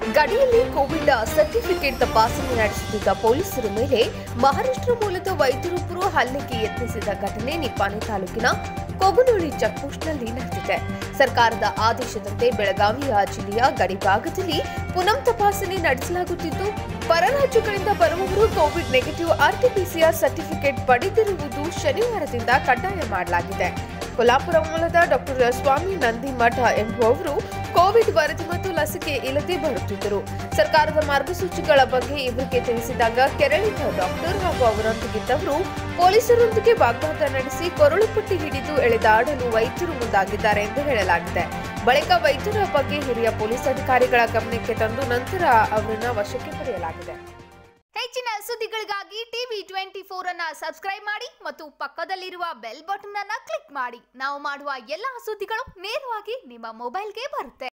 ಗಡಿಯಲ್ಲಿ Covid certificate ತಪಾಸಣೆ ನಡೆಸುತ್ತಿದ್ದ ಪೊಲೀಸರ ಮೇಲೆ ಮಹಾರಾಷ್ಟ್ರ ಮೂಲದ ವೈದ್ಯರೊಬ್ಬರು ಹಲ್ಲೆಗೆ ಯತ್ನಿಸಿದ ಘಟನೆ ನಿಪ್ಪಾಣಿ ತಾಲೂಕಿನ ಕೊಗನೂಳಿ ಚೆಕ್ಪೋಸ್ಟ್ನಲ್ಲಿ ನಡೆದಿದೆ ಸರ್ಕಾರದ ಆದೇಶದಂತೆ ಬೆಳಗಾವಿಯ ಜಿಲ್ಲೆಯ ಗಡಿ ಭಾಗದಲ್ಲಿ ಪುನಃ ತಪಾಸಣೆ ನಡೆಸಲಾಗುತ್ತಿದ್ದು ಪರ ರಾಜ್ಯಗಳಿಂದ ಬರುವವರು ಕೋವಿಡ್ ನೆಗೆಟಿವ್ ಆರ್ಟಿಪಿಸಿಆರ್ ಸರ್ಟಿಫಿಕೇಟ್ ಪಡೆದಿರುವುದು ಶನಿವಾರದಿಂದ ಕಡ್ಡಾಯ ಮಾಡಲಾಗಿದೆ ಕೊಲ್ಲಾಪುರ ಮೂಲದ ಡಾಕ್ಟರ್ ಸ್ವಾಮಿ ನಂದಿಮಠ ಎಂಬುವವರು ಕೋವಿಡ್ ವರದಿ ಮತ್ತು ಲಸಿಕೆ ಇಲ್ಲದೆ ಬರುತ್ತಿದ್ದರು ಸರ್ಕಾರದ ಮಾರ್ಗಸೂಚಿಗಳ ಬಗ್ಗೆ ಇವರಿಗೆ ತಿಳಿಸಿದಾಗ ಕೆರಳಿದ ಡಾಕ್ಟರ್ ಹಾಗೂ ಅವರೊಂದಿಗಿದ್ದವರು ಪೊಲೀಸರೊಂದಿಗೆ ವಾಗ್ವಾದ ನಡೆಸಿ ಕೊರಳು ಪಟ್ಟಿ ಹಿಡಿದು ಎಳೆದಾಡಲು ವೈದ್ಯರು ಮುಂದಾಗಿದ್ದಾರೆ ಎಂದು ಹೇಳಲಾಗಿದೆ ಬಳಿಕ ವೈದ್ಯರ ಬಗ್ಗೆ ಹಿರಿಯ ಪೊಲೀಸ್ ಅಧಿಕಾರಿಗಳ ಗಮನಕ್ಕೆ ತಂದು ನಂತರ ಅವರನ್ನ ವಶಕ್ಕೆ ಪಡೆಯಲಾಗಿದೆ ಹೆಚ್ಚಿನ ಸುದ್ದಿಗಳಿಗಾಗಿ ಟಿವಿ ಟ್ವೆಂಟಿ ಫೋರ್ ಅನ್ನ ಸಬ್ಸ್ಕ್ರೈಬ್ ಮಾಡಿ ಮತ್ತು ಪಕ್ಕದಲ್ಲಿರುವ ಬೆಲ್ ಬಟನ್ ಅನ್ನ ಕ್ಲಿಕ್ ಮಾಡಿ ನಾವು ಮಾಡುವ ಎಲ್ಲಾ ಸುದ್ದಿಗಳು ನೇರವಾಗಿ ನಿಮ್ಮ ಮೊಬೈಲ್ಗೆ ಬರುತ್ತೆ